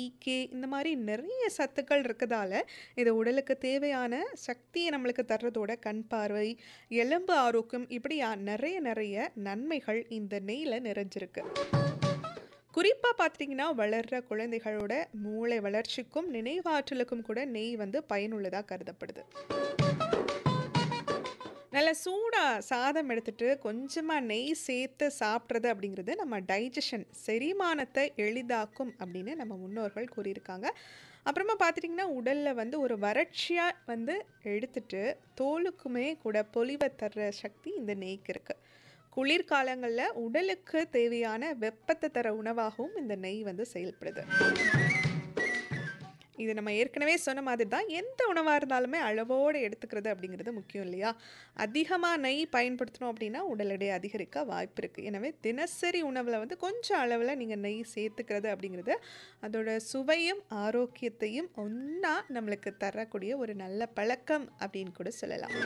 K இந்த மாதிரி நிறைய சத்துக்கள் இருக்கதால இது உடலுக்கு தேவையான சக்தியை நம்மளுக்கு தர்றதோட கண் பார்வை எலும்பு ஆரோக்கியம் இப்படி யா- நிறைய நிறைய நன்மைகள் இந்த நெய்யில் நிறைஞ்சிருக்கு குறிப்பாக பார்த்தீங்கன்னா வளர்கிற குழந்தைகளோட மூளை வளர்ச்சிக்கும் நினைவாற்றலுக்கும் கூட நெய் வந்து பயனுள்ளதாக கருதப்படுது நல்ல சூடாக சாதம் எடுத்துட்டு கொஞ்சமாக நெய் சேர்த்து சாப்பிட்றது அப்படிங்கிறது நம்ம டைஜஷன் செரிமானத்தை எளிதாக்கும் அப்படின்னு நம்ம முன்னோர்கள் கூறியிருக்காங்க அப்புறமா பார்த்துட்டிங்கன்னா உடலில் வந்து ஒரு வறட்சியாக வந்து எடுத்துட்டு தோலுக்குமே கூட பொலிவை தர்ற சக்தி இந்த நெய்க்கு இருக்குது குளிர்காலங்களில் உடலுக்கு தேவையான வெப்பத்தை தர உணவாகவும் இந்த நெய் வந்து செயல்படுது இது நம்ம ஏற்கனவே சொன்ன மாதிரி தான் எந்த உணவாக இருந்தாலுமே அளவோடு எடுத்துக்கிறது அப்படிங்கிறது முக்கியம் இல்லையா அதிகமாக நெய் பயன்படுத்தணும் அப்படின்னா உடல் எடை அதிகரிக்க வாய்ப்பு இருக்குது எனவே தினசரி உணவில் வந்து கொஞ்சம் அளவில் நீங்கள் நெய் சேர்த்துக்கிறது அப்படிங்கிறது அதோட சுவையும் ஆரோக்கியத்தையும் ஒன்றா நம்மளுக்கு தரக்கூடிய ஒரு நல்ல பழக்கம் அப்படின்னு கூட சொல்லலாம்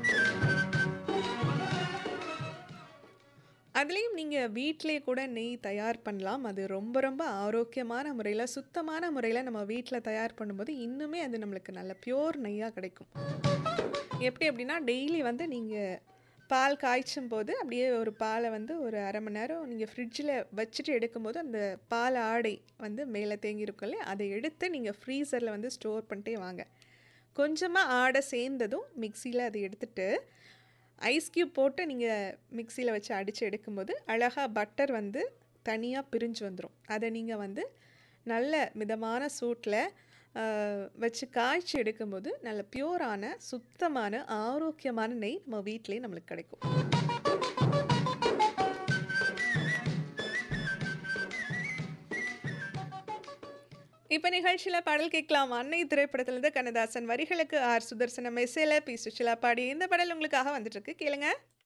அதுலேயும் நீங்கள் வீட்டிலே கூட நெய் தயார் பண்ணலாம் அது ரொம்ப ரொம்ப ஆரோக்கியமான முறையில் சுத்தமான முறையில் நம்ம வீட்டில் தயார் பண்ணும்போது இன்னுமே அது நம்மளுக்கு நல்ல பியோர் நெய்யாக கிடைக்கும் எப்படி அப்படின்னா டெய்லி வந்து நீங்கள் பால் காய்ச்சும் போது அப்படியே ஒரு பாலை வந்து ஒரு அரை மணி நேரம் நீங்கள் ஃப்ரிட்ஜில் வச்சுட்டு எடுக்கும்போது அந்த பால் ஆடை வந்து மேலே தேங்கியிருக்கும் இல்லையா அதை எடுத்து நீங்கள் ஃப்ரீசரில் வந்து ஸ்டோர் பண்ணிட்டே வாங்க கொஞ்சமாக ஆடை சேர்ந்ததும் மிக்சியில் அதை எடுத்துட்டு ஐஸ் க்யூப் போட்டு நீங்கள் மிக்சியில் வச்சு அடித்து எடுக்கும்போது அழகாக பட்டர் வந்து தனியாக பிரிஞ்சு வந்துடும் அதை நீங்கள் வந்து நல்ல மிதமான சூட்டில் வச்சு காய்ச்சி எடுக்கும்போது நல்ல பியூரான சுத்தமான ஆரோக்கியமான நெய் நம்ம வீட்டிலேயே நம்மளுக்கு கிடைக்கும் இப்போ நிகழ்ச்சியில் பாடல் கேட்கலாம் அன்னை திரைப்படத்திலிருந்து கண்ணதாசன் வரிகளுக்கு ஆர் சுதர்சனம் இசையில் பி சுஷிலா பாடி இந்த பாடல் உங்களுக்காக வந்துட்டு இருக்கு கேளுங்க